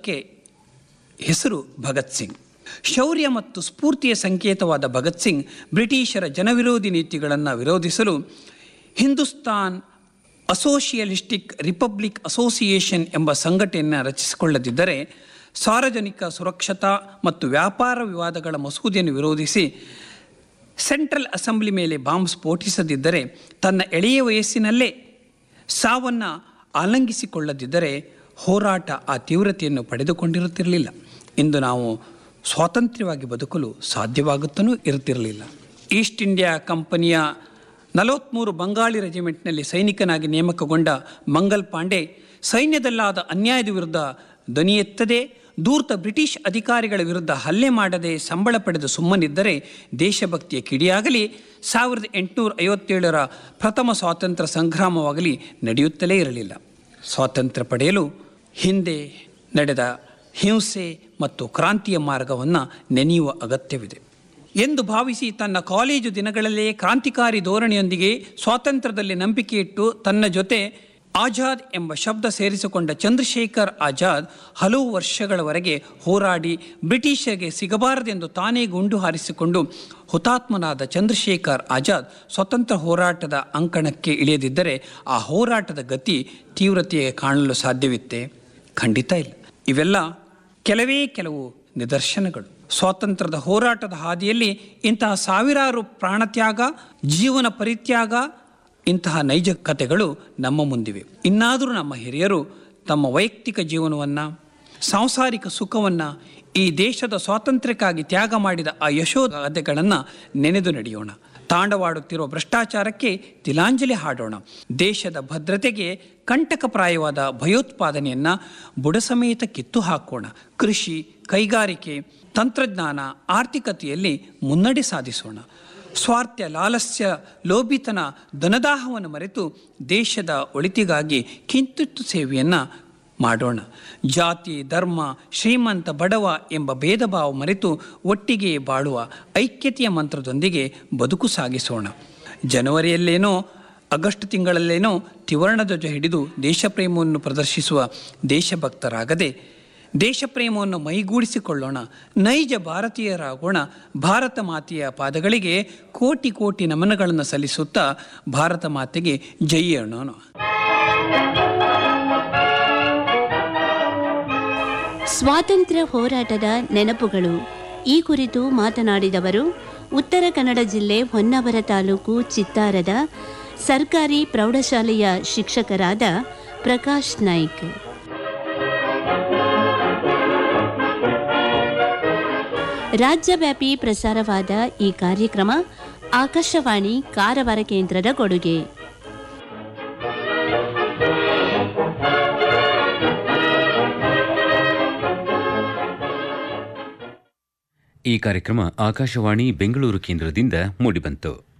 ಗೌರವಕ್ಕೆ ಹೆಸರು ಭಗತ್ ಸಿಂಗ್ ಶೌರ್ಯ ಮತ್ತು ಸ್ಫೂರ್ತಿಯ ಸಂಕೇತವಾದ ಭಗತ್ ಸಿಂಗ್ ಬ್ರಿಟಿಷರ ಜನವಿರೋಧಿ ನೀತಿಗಳನ್ನು ವಿರೋಧಿಸಲು ಹಿಂದೂಸ್ತಾನ್ ಅಸೋಷಿಯಲಿಸ್ಟಿಕ್ ರಿಪಬ್ಲಿಕ್ ಅಸೋಸಿಯೇಷನ್ ಎಂಬ ಸಂಘಟನೆಯನ್ನು ರಚಿಸಿಕೊಳ್ಳದಿದ್ದರೆ ಸಾರ್ವಜನಿಕ ಸುರಕ್ಷತಾ ಮತ್ತು ವ್ಯಾಪಾರ ವಿವಾದಗಳ ಮಸೂದೆಯನ್ನು ವಿರೋಧಿಸಿ ಸೆಂಟ್ರಲ್ ಅಸೆಂಬ್ಲಿ ಮೇಲೆ ಬಾಂಬ್ ಸ್ಫೋಟಿಸದಿದ್ದರೆ ತನ್ನ ಎಳೆಯ ವಯಸ್ಸಿನಲ್ಲೇ ಸಾವನ್ನು ಆಲಂಗಿಸಿಕೊಳ್ಳದಿದ್ದರೆ ಹೋರಾಟ ಆ ತೀವ್ರತೆಯನ್ನು ಪಡೆದುಕೊಂಡಿರುತ್ತಿರಲಿಲ್ಲ ಇಂದು ನಾವು ಸ್ವಾತಂತ್ರ್ಯವಾಗಿ ಬದುಕಲು ಸಾಧ್ಯವಾಗುತ್ತಲೂ ಇರುತ್ತಿರಲಿಲ್ಲ ಈಸ್ಟ್ ಇಂಡಿಯಾ ಕಂಪನಿಯ ನಲವತ್ತ್ಮೂರು ಬಂಗಾಳಿ ರೆಜಿಮೆಂಟ್ನಲ್ಲಿ ಸೈನಿಕನಾಗಿ ನೇಮಕಗೊಂಡ ಮಂಗಲ್ ಪಾಂಡೆ ಸೈನ್ಯದಲ್ಲಾದ ಅನ್ಯಾಯದ ವಿರುದ್ಧ ಧ್ವನಿ ಎತ್ತದೆ ದೂರ್ತ ಬ್ರಿಟಿಷ್ ಅಧಿಕಾರಿಗಳ ವಿರುದ್ಧ ಹಲ್ಲೆ ಮಾಡದೆ ಸಂಬಳ ಪಡೆದು ಸುಮ್ಮನಿದ್ದರೆ ದೇಶಭಕ್ತಿಯ ಕಿಡಿಯಾಗಲಿ ಸಾವಿರದ ಎಂಟುನೂರ ಐವತ್ತೇಳರ ಪ್ರಥಮ ಸ್ವಾತಂತ್ರ್ಯ ಸಂಗ್ರಾಮವಾಗಲಿ ನಡೆಯುತ್ತಲೇ ಇರಲಿಲ್ಲ ಸ್ವಾತಂತ್ರ್ಯ ಪಡೆಯಲು ಹಿಂದೆ ನಡೆದ ಹಿಂಸೆ ಮತ್ತು ಕ್ರಾಂತಿಯ ಮಾರ್ಗವನ್ನು ನೆನೆಯುವ ಅಗತ್ಯವಿದೆ ಎಂದು ಭಾವಿಸಿ ತನ್ನ ಕಾಲೇಜು ದಿನಗಳಲ್ಲೇ ಕ್ರಾಂತಿಕಾರಿ ಧೋರಣೆಯೊಂದಿಗೆ ಸ್ವಾತಂತ್ರ್ಯದಲ್ಲಿ ನಂಬಿಕೆ ಇಟ್ಟು ತನ್ನ ಜೊತೆ ಆಜಾದ್ ಎಂಬ ಶಬ್ದ ಸೇರಿಸಿಕೊಂಡ ಚಂದ್ರಶೇಖರ್ ಆಜಾದ್ ಹಲವು ವರ್ಷಗಳವರೆಗೆ ಹೋರಾಡಿ ಬ್ರಿಟಿಷರಿಗೆ ಸಿಗಬಾರದೆಂದು ತಾನೇ ಗುಂಡು ಹಾರಿಸಿಕೊಂಡು ಹುತಾತ್ಮನಾದ ಚಂದ್ರಶೇಖರ್ ಆಜಾದ್ ಸ್ವತಂತ್ರ ಹೋರಾಟದ ಅಂಕಣಕ್ಕೆ ಇಳಿಯದಿದ್ದರೆ ಆ ಹೋರಾಟದ ಗತಿ ತೀವ್ರತೆಗೆ ಕಾಣಲು ಸಾಧ್ಯವಿತ್ತೆ ಖಂಡಿತ ಇಲ್ಲ ಇವೆಲ್ಲ ಕೆಲವೇ ಕೆಲವು ನಿದರ್ಶನಗಳು ಸ್ವಾತಂತ್ರ್ಯದ ಹೋರಾಟದ ಹಾದಿಯಲ್ಲಿ ಇಂತಹ ಸಾವಿರಾರು ಪ್ರಾಣತ್ಯಾಗ ಜೀವನ ಪರಿತ್ಯಾಗ ಇಂತಹ ನೈಜ ಕಥೆಗಳು ನಮ್ಮ ಮುಂದಿವೆ ಇನ್ನಾದರೂ ನಮ್ಮ ಹಿರಿಯರು ತಮ್ಮ ವೈಯಕ್ತಿಕ ಜೀವನವನ್ನು ಸಾಂಸಾರಿಕ ಸುಖವನ್ನು ಈ ದೇಶದ ಸ್ವಾತಂತ್ರ್ಯಕ್ಕಾಗಿ ತ್ಯಾಗ ಮಾಡಿದ ಆ ಯಶೋಗಾಥೆಗಳನ್ನು ನೆನೆದು ನಡೆಯೋಣ ತಾಂಡವಾಡುತ್ತಿರುವ ಭ್ರಷ್ಟಾಚಾರಕ್ಕೆ ತಿಲಾಂಜಲಿ ಹಾಡೋಣ ದೇಶದ ಭದ್ರತೆಗೆ ಕಂಟಕಪ್ರಾಯವಾದ ಭಯೋತ್ಪಾದನೆಯನ್ನು ಬುಡಸಮೇತ ಕಿತ್ತು ಹಾಕೋಣ ಕೃಷಿ ಕೈಗಾರಿಕೆ ತಂತ್ರಜ್ಞಾನ ಆರ್ಥಿಕತೆಯಲ್ಲಿ ಮುನ್ನಡೆ ಸಾಧಿಸೋಣ ಸ್ವಾರ್ಥ್ಯ ಲಾಲಸ್ಯ ಲೋಭಿತನ ಧನದಾಹವನ್ನು ಮರೆತು ದೇಶದ ಒಳಿತಿಗಾಗಿ ಕಿಂತುತ್ತು ಸೇವೆಯನ್ನು ಮಾಡೋಣ ಜಾತಿ ಧರ್ಮ ಶ್ರೀಮಂತ ಬಡವ ಎಂಬ ಭೇದ ಭಾವ ಮರೆತು ಒಟ್ಟಿಗೆ ಬಾಳುವ ಐಕ್ಯತೆಯ ಮಂತ್ರದೊಂದಿಗೆ ಬದುಕು ಸಾಗಿಸೋಣ ಜನವರಿಯಲ್ಲೇನೋ ಆಗಸ್ಟ್ ತಿಂಗಳಲ್ಲೇನೋ ತ್ರಿವರ್ಣ ಧ್ವಜ ಹಿಡಿದು ದೇಶಪ್ರೇಮವನ್ನು ಪ್ರದರ್ಶಿಸುವ ದೇಶಭಕ್ತರಾಗದೆ ದೇಶಪ್ರೇಮವನ್ನು ಮೈಗೂಡಿಸಿಕೊಳ್ಳೋಣ ನೈಜ ಭಾರತೀಯರಾಗೋಣ ಭಾರತ ಮಾತೆಯ ಪಾದಗಳಿಗೆ ಕೋಟಿ ಕೋಟಿ ನಮನಗಳನ್ನು ಸಲ್ಲಿಸುತ್ತಾ ಭಾರತ ಮಾತೆಗೆ ಜೈ ಅನ್ನೋಣ ಸ್ವಾತಂತ್ರ್ಯ ಹೋರಾಟದ ನೆನಪುಗಳು ಈ ಕುರಿತು ಮಾತನಾಡಿದವರು ಉತ್ತರ ಕನ್ನಡ ಜಿಲ್ಲೆ ಹೊನ್ನಾವರ ತಾಲೂಕು ಚಿತ್ತಾರದ ಸರ್ಕಾರಿ ಪ್ರೌಢಶಾಲೆಯ ಶಿಕ್ಷಕರಾದ ಪ್ರಕಾಶ್ ನಾಯ್ಕ್ ರಾಜ್ಯವ್ಯಾಪಿ ಪ್ರಸಾರವಾದ ಈ ಕಾರ್ಯಕ್ರಮ ಆಕಾಶವಾಣಿ ಕಾರವಾರ ಕೇಂದ್ರದ ಕೊಡುಗೆ ಈ ಕಾರ್ಯಕ್ರಮ ಆಕಾಶವಾಣಿ ಬೆಂಗಳೂರು ಕೇಂದ್ರದಿಂದ ಮೂಡಿಬಂತು